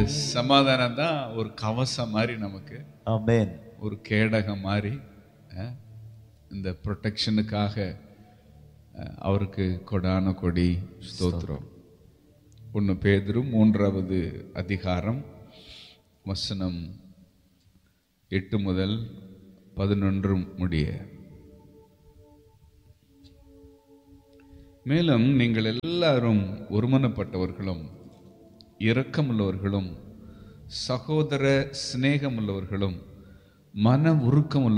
சமாதானம் தான் ஒரு கவசம் மாதிரி நமக்கு Amen. ஒரு கேடகம் மாதிரி அஹ், இந்த ப்ரொடெக்ஷனுக்காக அஹ், அவருக்கு கொடான கொடி ஸ்தோத்திரம் ஒன்று பேதரும் மூன்றாவது அதிகாரம் வசனம் எட்டு முதல் பதினொன்று முடிய மேலும் நீங்கள் எல்லாரும் ஒருமனப்பட்டவர்களும் இரக்கமுள்ளவர்களும் சகோதர சிநேகமுள்ளவர்களும் மன உருக்கமுள்ள